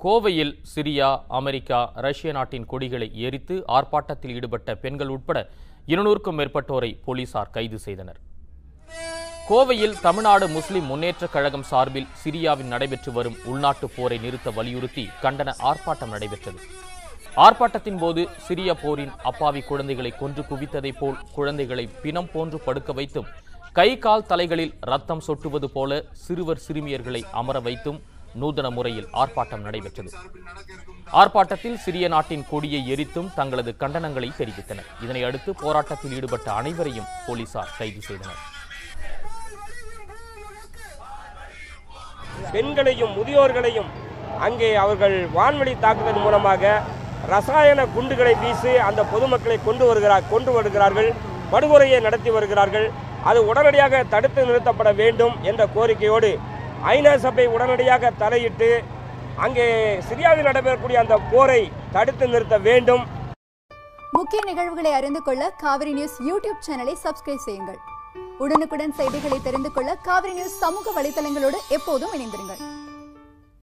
கோவையில் Syria America ரஷ்ய நாட்டின் கொடிகளை எரித்து ஆர்ப்பாட்டத்தில் ஈடுபட்ட பெண்கள் உட்பட இருநூறுக்கும் மேற்பட்டோரை போலீசார் கைது செய்தனர் கோவையில் தமிழ்நாடு முஸ்லிம் முன்னேற்றக் கழகம் சார்பில் சிரியாவில் நடைபெற்று வரும் உள்நாட்டு போரை நிறுத்த வலியுறுத்தி கண்டன ஆர்ப்பாட்டம் நடைபெற்றது ஆர்ப்பாட்டத்தின் போது சிரிய போரின் அப்பாவி குழந்தைகளை கொன்று குவித்ததைப் போல் குழந்தைகளை பிணம் போன்று படுக்க வைத்தும் கை கால் தலைகளில் ரத்தம் சொட்டுவது போல சிறுவர் சிறுமியர்களை அமர வைத்தும் நூதன முறையில் ஆர்ப்பாட்டம் நடைபெற்றது ஆர்ப்பாட்டத்தில் சிரிய நாட்டின் கொடியை எரித்தும் தங்களது கண்டனங்களை தெரிவித்தனர் இதனை அடுத்து போராட்டத்தில் ஈடுபட்ட அனைவரையும் போலீசார் கைது செய்தனர் பெண்களையும் முதியோர்களையும் அங்கே அவர்கள் வான்வழி தாக்குதல் மூலமாக ரசாயன குண்டுகளை வீசி அந்த பொதுமக்களை கொண்டு வருகிறார் கொண்டு வருகிறார்கள் படுகொலையை நடத்தி வருகிறார்கள் அது உடனடியாக தடுத்து நிறுத்தப்பட வேண்டும் என்ற கோரிக்கையோடு ஐநா சபை உடனடியாக தலையிட்டு அங்கே சிரியாவில் நடைபெறக்கூடிய அந்த போரை தடுத்து நிறுத்த வேண்டும் முக்கிய நிகழ்வுகளை அறிந்து கொள்ள காவிரி நியூஸ் யூடியூப் சேனலை சப்ஸ்கிரைப் செய்யுங்கள் உடனுக்குடன் செய்திகளை தெரிந்து கொள்ள காவிரி நியூஸ் சமூக வலைதளங்களோடு எப்போதும் இணைந்திருங்கள்